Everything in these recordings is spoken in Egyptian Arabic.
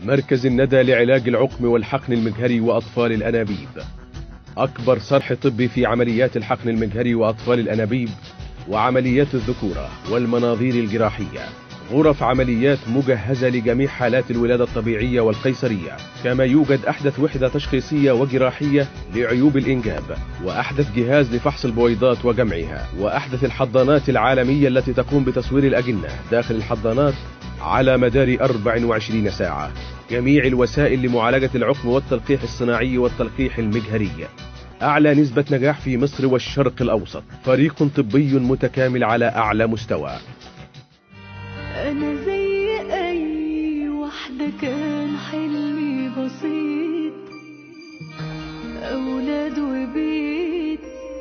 مركز الندى لعلاج العقم والحقن المجهري وأطفال الأنابيب أكبر صرح طبي في عمليات الحقن المجهري وأطفال الأنابيب وعمليات الذكورة والمناظير الجراحية غرف عمليات مجهزة لجميع حالات الولادة الطبيعية والقيصرية كما يوجد أحدث وحدة تشخيصية وجراحية لعيوب الإنجاب وأحدث جهاز لفحص البويضات وجمعها وأحدث الحضانات العالمية التي تقوم بتصوير الأجنة داخل الحضانات على مدار 24 ساعة جميع الوسائل لمعالجة العقم والتلقيح الصناعي والتلقيح المجهري أعلى نسبة نجاح في مصر والشرق الأوسط فريق طبي متكامل على أعلى مستوى أنا زي أي واحدة كان حلمي بسيط أولاد وبيت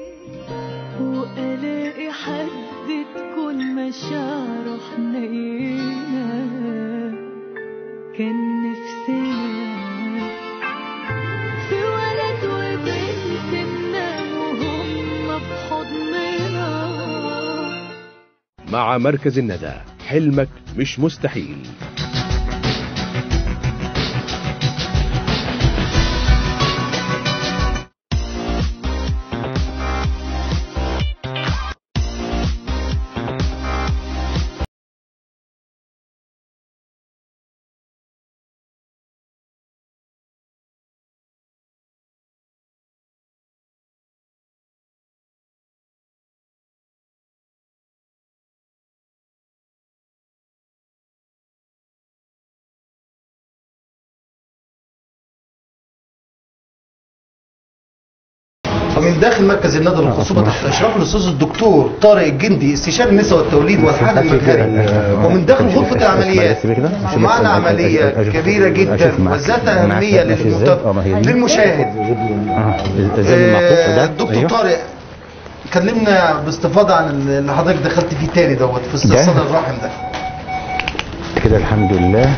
وألاقي حد تكون مشاعره حنينة كان نفسنا في ولد وبنت ننام وهم بحضننا مع مركز الندى حلمك مش مستحيل ومن داخل مركز الندى للخصوبة تحت إشراف الأستاذ الدكتور طارق الجندي استشاري النساء والتوليد والحقن المجهري ومن داخل غرفة العمليات ومعنا عملية كبيرة جدا وذات أهمية للمت- للمشاهد آه، الدكتور طارق كلمنا باستفاضة عن اللي حضرتك دخلت فيه تاني دوت في استئصال ده؟ الرحم ده كده الحمد لله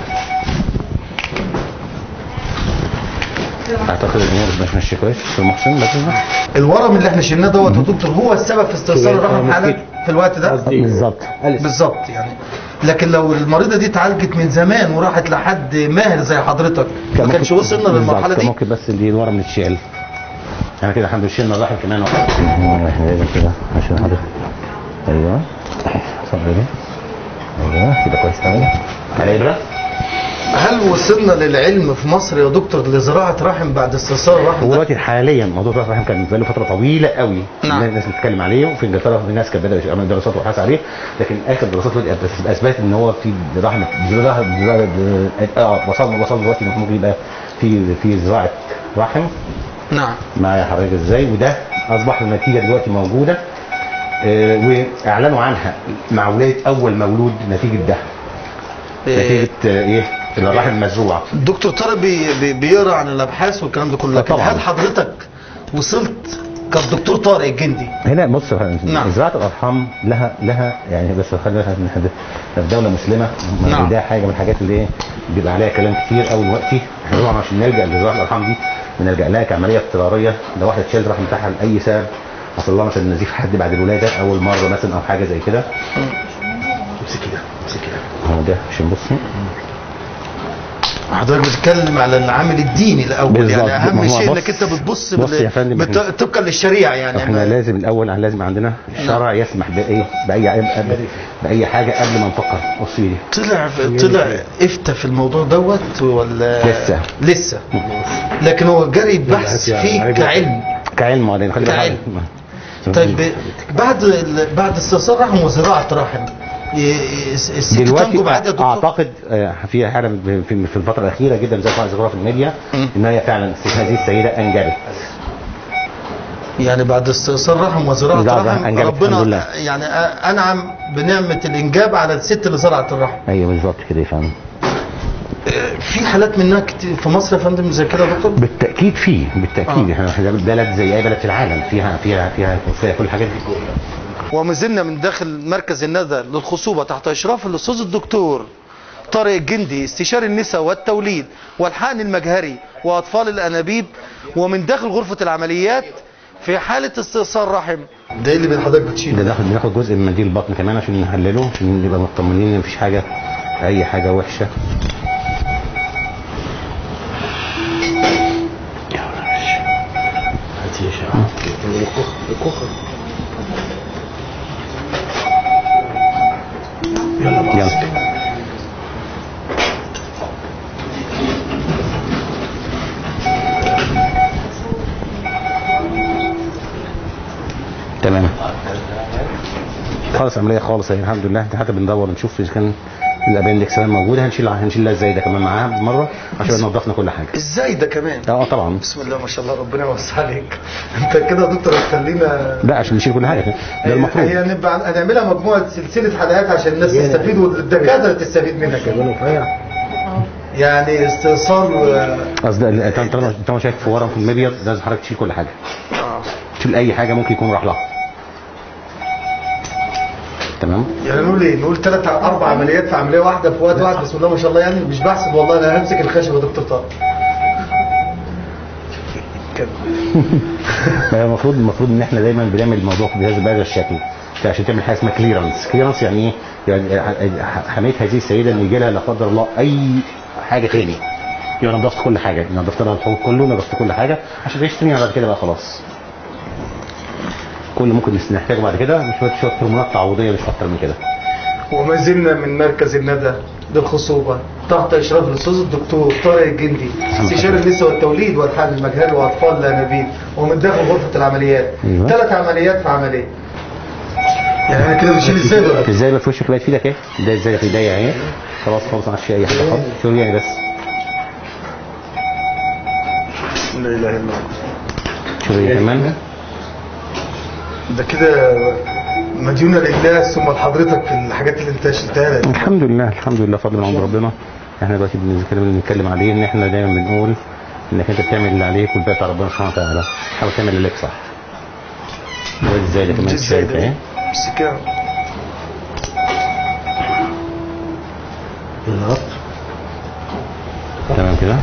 اعتقد الامور مش ماشيه كويس في محسن لكن الورم اللي احنا شلناه دوت يا دكتور هو السبب في استئصال الرحم حالا في الوقت ده بالظبط بالظبط يعني لكن لو المريضه دي اتعالجت من زمان وراحت لحد ماهر زي حضرتك ما كانش ممكن- وصلنا بالظبط، للمرحله كان دي ممكن بس دي الورم اللي تشيل انا كده الحمد لله شلنا الرحم كمان واحد احنا لازم كده عشان حضرتك ايوه اتفضلي ايوه كده كويس قوي على ابره هل وصلنا للعلم في مصر يا دكتور لزراعه رحم بعد استئصال الرحم هو ده؟ دلوقتي حاليا موضوع الرحم كان بقاله فتره طويله قوي نعم. الناس بتتكلم عليه وفي انجلترا في ناس كانت بدات تعمل دراسات وابحاث عليه لكن اخر دراسات دلوقتي أثبت- اثبتت ان هو في رحم زراعه اه وصلنا وصلنا دلوقتي إن ممكن يبقى في في زراعه رحم نعم معايا حضرتك ازاي وده اصبح النتيجه دلوقتي موجوده آه، واعلنوا عنها مع ولايه اول مولود نتيجه ده نتيجه آه، ايه الرحم المزروعه دكتور طارق بي بي بيقرا عن الابحاث والكلام ده كله آه، لكن طبعاً. هل حضرتك وصلت كالدكتور طارق الجندي هنا بص يا فندم، نعم. زراعه الارحام لها لها يعني بس خلينا إحنا في في دوله مسلمه نعم. ده حاجه من الحاجات اللي ايه بيبقى عليها كلام كتير قوي دلوقتي احنا طبعا عشان نلجا لزراعه الارحام دي بنلجا لها كعمليه اضطراريه لو واحد شال الرحم بتاعها لاي سبب حصل لها مثلا نزيف حد بعد الولاده اول مره مثلا او حاجه زي كده امسكي ده امسكي ده هو ده عشان بصي حضرتك بتتكلم على العامل الديني الاول بالظبط. يعني اهم ما هو شيء بص- انك انت بتبص بص يا فندم، بت- إحنا- طبقا للشريعه يعني احنا ما- لازم الاول لازم عندنا الشرع يسمح بايه باي باي حاجه قبل ما نفكر بصي دي طلع طلع افتى في الموضوع دوت ولا لسه. لسه لكن هو جري بحث فيه كعلم كعلم وبعدين خلي بالك كعلم. طيب بعد ال- بعد استئصال رحم وزراعه رحم ي- ي- الست دلوقتي تنجب عادي يا دكتور اعتقد آه، في حاله في في الفتره الاخيره جدا زي ما ذكرها في الميديا مم. ان هي فعلا هذه السيده انجبت يعني بعد استئصال رحم وزراعه زراعة رحم أنجبت الحمد ربنا لله. يعني أ- انعم بنعمه الانجاب على الست اللي زرعت الرحم ايوه بالظبط كده يا فندم في حالات منها كتير في مصر يا فندم زي كده يا دكتور بالتاكيد في بالتاكيد آه. احنا إحنا بلد زي اي بلد في العالم فيها فيها فيها, فيها كل الحاجات دي وما زلنا من داخل مركز الندى للخصوبة تحت إشراف الأستاذ الدكتور طارق الجندي استشاري النساء والتوليد والحقن المجهري وأطفال الأنابيب ومن داخل غرفة العمليات في حالة استئصال رحم ده اللي من حضرتك ده بتشيله ناخد بناخد جزء من منديل البطن كمان عشان نحلله عشان نبقى مطمنين ان مفيش حاجه اي حاجه وحشه خلاص عمليه خالص اهي الحمد لله حتى بندور نشوف اذا كان الابندكس موجوده هنشيل هنشيلها ازاي ده كمان معاها بالمره عشان نضفنا كل حاجه ازاي ده كمان اه طبعا بسم الله ما شاء الله ربنا يوسع عليك انت كده يا دكتور هتخلينا لا عشان نشيل كل حاجه ده هي المفروض نبقى هنعملها مجموعه سلسله حلقات عشان الناس تستفيد والدكاتره تستفيد منها كمان يعني استئصال و... قصدي ال- طالما طالما طالما شايف في ورم في المبيض لازم حضرتك تشيل كل حاجه آه. تشيل اي حاجه ممكن يكون راح لها تمام يعني نقول ايه نقول ثلاث اربع عمليات في عمليه واحده في وقت واحد بسم الله ما شاء الله يعني مش بحسب والله انا همسك الخشب يا دكتور طارق كده. هي المفروض المفروض ان احنا دايما بنعمل الموضوع بهذا بهذا الشكل عشان تعمل حاجه اسمها كليرنس كليرنس يعني ايه يعني حمايه هذه السيده ان يجي لها لا قدر الله اي حاجه تاني يبقى نضفت كل حاجه نضفت لها الحوض كله نضفت كل حاجه عشان تعيش تاني بعد كده بقى خلاص كل اللي ممكن نحتاجه بعد كده شويه شويه هرمونات تعويضيه مش اكتر من كده وما زلنا من مركز الندى للخصوبة تحت إشراف الأستاذ الدكتور طارق الجندي استشاري النساء والتوليد والحمل المجهري وأطفال الأنابيب ومن داخل غرفة العمليات أيوة. ثلاث عمليات في عملية يعني أنا كده بشيل إزاي بقى ازاي بقى في وشك بقت في ايدك ايه ده ازاي في ايديا اهي خلاص خلاص ما عادش في اي حاجه خالص شوف يعني بس لا إله إلا الله شوف هي كمان ده كده مديونة لله ثم لحضرتك في الحاجات اللي أنت شلتها لك الحمد لله الحمد لله فضل من عند ربنا احنا دلوقتي بنتكلم اللي بنتكلم عليه ان احنا دايما بنقول انك انت بتعمل اللي عليك والباقي بتاع ربنا سبحانه وتعالى حاول تعمل اللي لك صح ده ازاي ده كمان إزاي شايف ده اهي بس كده تمام كده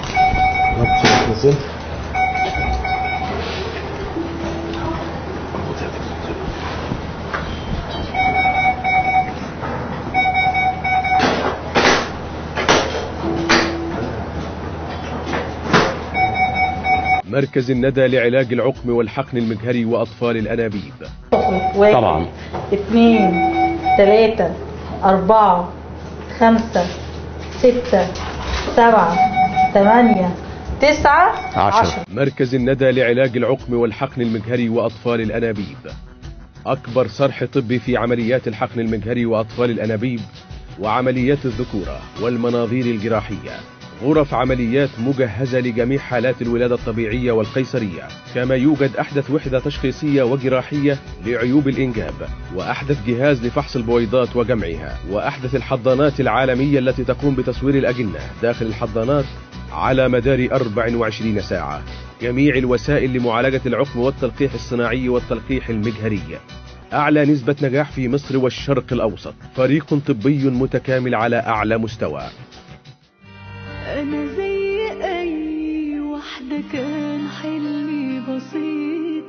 مركز الندى لعلاج العقم والحقن المجهري وأطفال الأنابيب واحد طبعا. اثنين ثلاثة أربعة خمسة ستة سبعة ثمانية تسعة عشرة. مركز الندى لعلاج العقم والحقن المجهري وأطفال الأنابيب أكبر صرح طبي في عمليات الحقن المجهري وأطفال الأنابيب وعمليات الذكورة والمناظير الجراحية غرف عمليات مجهزة لجميع حالات الولادة الطبيعية والقيصرية كما يوجد أحدث وحدة تشخيصية وجراحية لعيوب الإنجاب وأحدث جهاز لفحص البويضات وجمعها وأحدث الحضانات العالمية التي تقوم بتصوير الأجنة داخل الحضانات على مدار 24 ساعة جميع الوسائل لمعالجة العقم والتلقيح الصناعي والتلقيح المجهري أعلى نسبة نجاح في مصر والشرق الأوسط فريق طبي متكامل على أعلى مستوى أنا زي أي واحدة كان حلمي بسيط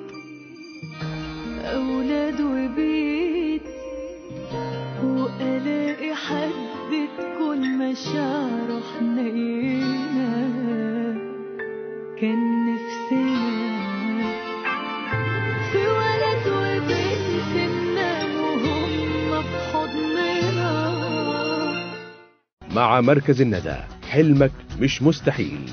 أولاد وبيت وألاقي حد تكون مشاعره حنينة كان نفسنا في ولد وبنت ننام وهم بحضننا مع مركز الندى حلمك مش مستحيل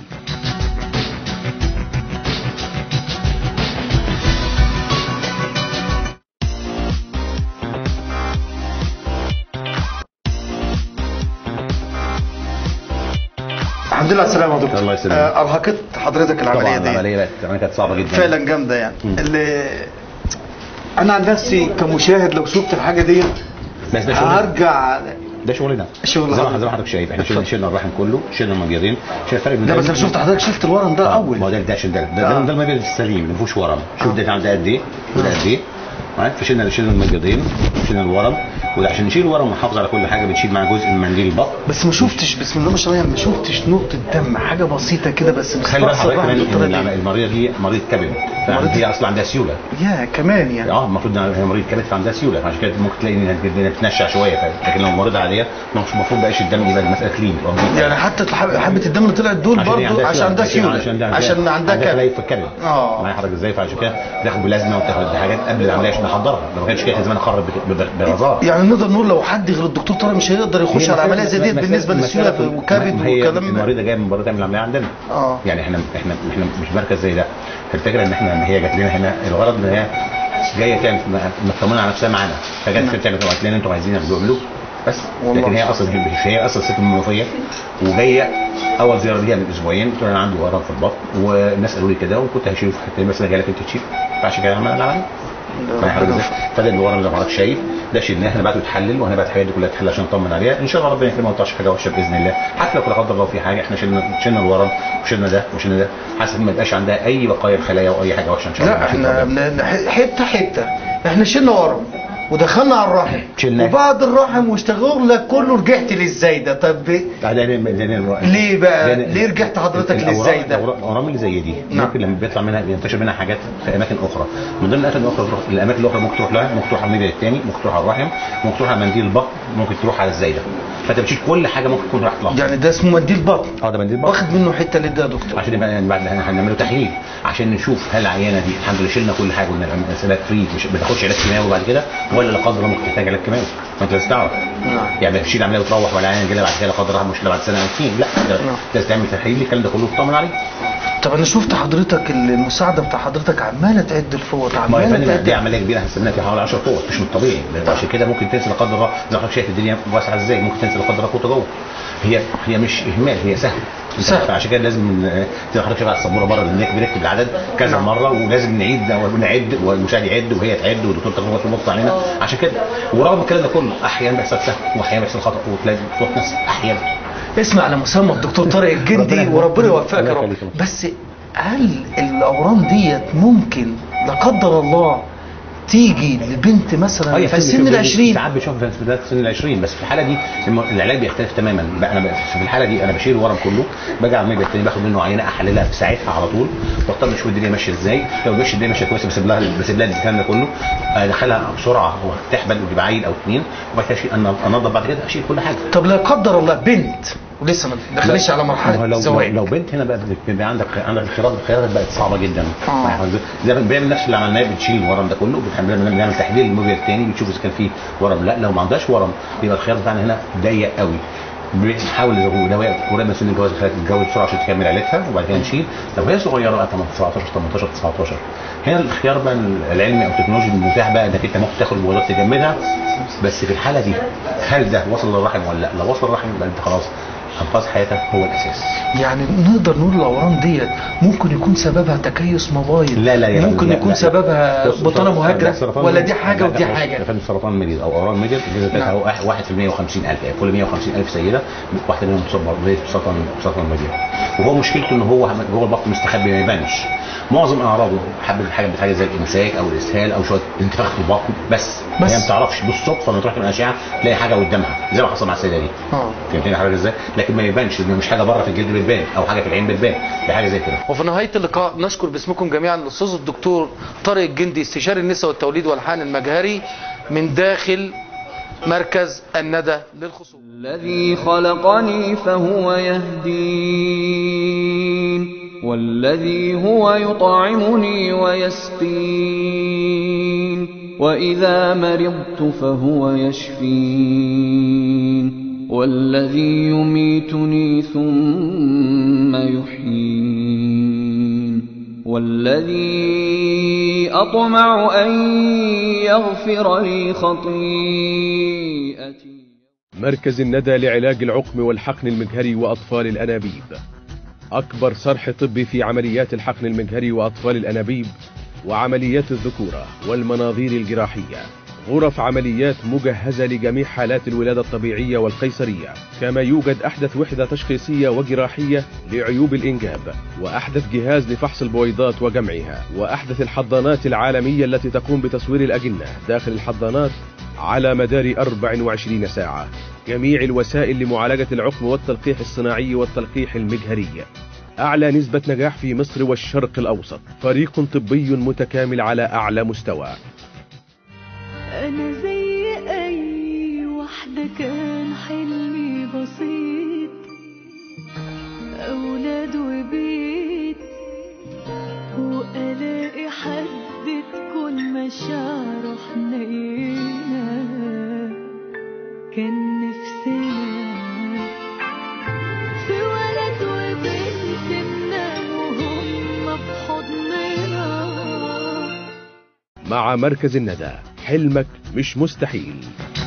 الحمد لله على السلامة يا دكتور الله يسلمك. آه، أرهقت حضرتك العملية طبعا دي العمليه بقت العمليه كانت صعبه جدا فعلا جامدة يعني مم. اللي أنا عن نفسي كمشاهد لو شفت الحاجة دي بس ده شغل هرجع ده شغلنا شغل زي ما حضرتك. زي ما حضرتك شايف احنا شلنا شلنا الرحم كله شلنا المبيضين شايف الفرق بين ده بس انا شفت حضرتك شفت الورم ده ما هو اول ده ده عشان ده ده, آه. ده, ده المبيض السليم ما فيهوش ورم شوف ده ده قد ايه وده قد ايه معاك فشلنا شلنا المبيضين شلنا الورم وعشان نشيل الورم ونحافظ على كل حاجه بنشيل معاه جزء من منديل البطن بس ما شفتش بسم الله ما شاء الله ما شفتش نقطة دم حاجة بسيطة كده بس خلي بالك مستقصد حضرتك الواحد كمان بالطريقة ان دي. المريضه دي مريضه كبد مريضة- فهي اصلا عندها سيوله يا كمان يعني اه المفروض ان هي مريض كبد فعندها سيوله عشان كده ممكن تلاقي انها إنها بتنشع شويه فاهم؟ لكن لو مريضه عاديه مش المفروض بقاش الدم يبقى المساله كلين يبقى نظيف. يعني حتى الحب- حبة الدم اللي طلعت دول عشان هي برضو عشان عندها سيولة عشان ده عشان عندها تلاقي كبد في الكبد اه. معايا حضرتك ازاي فعشان كده تاخد بلازمه وتاخد حاجات قبل العمليه عشان نحضرها لو ما كانش كده كان زمان خرب برزاق يعني نقدر نقول لو حد غير الدكتور طارق مش هيقدر يخش هي على عمليه زي ديت مسألة- بالنسبه مسألة- للسيوله مسألة- وكبد ما هي والكلام ده المريضه جايه من بره تعمل عمليه عندنا اه يعني احنا احنا احنا مش مركز زي ده الفكره ان احنا ان هي جات لنا هنا الغرض ان هي جايه تعمل مطمنه على نفسها معانا فجت تعمل وقت لان انتوا عايزين تعملوا بس والله. لكن هي اصلا هي اصلا ست من المنوفيه وجايه اول زياره ليها من اسبوعين قلت لها انا عندي ورم في البطن والناس قالوا لي كده وكنت هشيله في حته بس انا جاي لك انت تشيل فعشان كده عملنا العمليه فاهم حضرتك ازاي؟ فده الورم زي ما حضرتك شايف ده شلناه احنا بعته يتحلل وهنبعت الحاجات دي كلها تتحلل عشان نطمن عليها ان شاء الله ربنا يكرمها ما يطلعش حاجه وحشه باذن الله حتى لو لا قدر الله في حاجه احنا شلنا شلنا الورم وشلنا ده وشلنا ده حاسس ما يبقاش عندها اي بقايا خلايا او اي حاجه وحشه ان شاء الله لا ماشي احنا طبعاً. بن- ح- حته حته احنا شلنا ورم ودخلنا على الرحم شلناه. وبعد الرحم واشتغلك كله رجعت للزايده طب ده ده ده- ده- ليه بقى؟ ده- ليه رجعت حضرتك الأوراق- للزايدة؟ الأوراق- الاورام اللي زي دي نعم. ممكن لما بيطلع منها بينتشر منها حاجات في اماكن اخرى من ضمن الاماكن الاخرى تروح الاماكن الاخرى ممكن تروح لها ممكن تروح على الميديا الثاني ممكن تروح على الرحم ممكن تروح على منديل البطن ممكن تروح على الزايده فانت بتشيل كل حاجه ممكن تكون راحت لها يعني ده اسمه منديل بطن اه ده منديل البطن واخد منه حته ليه ده يا دكتور عشان يبقى يعني بعد هنعمله تحليل عشان نشوف هل العيانه دي الحمد لله شلنا كل حاجه قلنا المساله فري مش بتاخدش علاج كيماوي بعد كده ولا لا قدر الله ممكن تحتاج علاج كيماوي فانت لازم تعرف نعم. يعني ما تشيل عمليه وتروح ولا عيانه جايه بعد كده لا قدر الله مش بعد سنه او اثنين لا ده نعم. لازم تعمل تحليل الكلام ده كله تطمن عليه طب انا شفت حضرتك المساعده بتاع حضرتك عماله تعد الفوط ما هي عماله فندم تعد دي عمليه كبيره هنستناها في حوالي 10 فوق مش من الطبيعي عشان كده ممكن تنسى لا قدر الله زي ما حضرتك شايف الدنيا واسعه ازاي ممكن تنسى لا قدر الله فوطه جوه هي هي مش اهمال هي سهل سهل. فعشان كده لازم آه، زي ما حضرتك شايف على السبوره بره لان بنكتب العدد كذا مره ولازم نعيد ونعد والمشاهد يعد وهي تعد والدكتور تاخد وقت تبص علينا عشان كده ورغم الكلام ده كله احيانا بيحصل سهل واحيانا بيحصل خطا وتلاقي صوت ناس احيانا اسمع على مسمى الدكتور طارق الجندي ربنا يخليك. وربنا يوفقك الله يا رب يخليك. بس هل الاورام ديت ممكن لا قدر الله تيجي لبنت مثلا يا في فندم، سن شوف، العشرين ساعات بشوف في بدايه سن ال 20 بس في الحاله دي الم- العلاج بيختلف تماما بقى انا بقى في الحاله دي انا بشيل الورم كله باجي على الميديا التاني باخد منه عينه احللها في ساعتها على طول واضطر اشوف الدنيا ماشيه ازاي لو ماشيه الدنيا ماشيه كويسه بسيب لها بسيب لها الكلام ده كله ادخلها بسرعه وتحبل وتبقى عيل او اثنين وبعد كده أشيل- أنا- انضف بعد كده اشيل كل حاجه طب لا قدر الله بنت ولسه ما دخلتش على ما هو مرحله لو الزواج لو بنت هنا بقى بيبقى عندك عندك الخيارات الخيارات بقت صعبه جدا آه. يعني زي ما بنعمل نفس اللي عملناه بنشيل الورم ده كله بنحمل بنعمل تحليل الموبيا الثاني بنشوف اذا كان فيه ورم لا لو ما عندهاش ورم يبقى الخيار بتاعنا هنا ضيق قوي بنحاول لو لو هي قريبه من سن الجواز خليها تتجوز بسرعه عشان تكمل عيلتها وبعد كده نشيل لو هي صغيره بقى 17 18 19 هنا الخيار بقى العلمي او التكنولوجي المتاح بقى انك انت ممكن تاخد الموضوع تجمدها بس في الحاله دي هل ده وصل للرحم ولا لا؟ لو وصل للرحم يبقى انت خلاص انقاذ حياتك هو الاساس يعني نقدر نقول الاورام ديت ممكن يكون سببها تكيس مبايض لا لا يا ممكن لا يكون لا. سببها بص، بطانه سرطان- مهاجره سرطان ولا المريض- دي حاجه لا، ودي لا، حاجه يا فندم سرطان المريض او اورام المريض الجزء بتاعها نعم. هو واحد- واحد في المية وخمسين ألف يعني كل 150 ألف سيدة واحدة منهم تصاب بسرطان سرطان المريض وهو مشكلته ان هو جوه البطن مستخبي ما يبانش معظم اعراضه حبه حاجه حاجه زي الامساك او الاسهال او شويه انتفاخ في البطن بس, بس. هي ما بتعرفش بالصدفه لما تروح تعمل اشعه تلاقي حاجه قدامها زي ما حصل مع السيده دي اه فهمتني حضرتك ازاي؟ لكن ما يبانش لأن مش حاجه بره في الجلد بتبان او حاجه في العين بتبان دي حاجه زي كده وفي نهاية اللقاء نشكر باسمكم جميعا الأستاذ الدكتور طارق الجندي استشاري النساء والتوليد والحان المجهري من داخل مركز الندى للخصوص الذي خلقني فهو يهدين والذي هو يطعمني ويسقين وإذا مرضت فهو يشفين والذي يميتني ثم يحيين والذي أطمع أن يغفر لي خطيئتي مركز الندى لعلاج العقم والحقن المجهري وأطفال الأنابيب أكبر صرح طبي في عمليات الحقن المجهري وأطفال الأنابيب وعمليات الذكورة والمناظير الجراحية غرف عمليات مجهزة لجميع حالات الولادة الطبيعية والقيصرية كما يوجد أحدث وحدة تشخيصية وجراحية لعيوب الإنجاب وأحدث جهاز لفحص البويضات وجمعها وأحدث الحضانات العالمية التي تقوم بتصوير الأجنة داخل الحضانات على مدار 24 ساعة جميع الوسائل لمعالجة العقم والتلقيح الصناعي والتلقيح المجهري أعلى نسبة نجاح في مصر والشرق الأوسط فريق طبي متكامل على أعلى مستوى أنا زي أي واحدة كان حلمي بسيط أولاد وبيت وألاقي حد تكون مشاعره حنينة كان نفسنا في ولد وبنت ننام وهم بحضننا مع مركز الندى حلمك مش مستحيل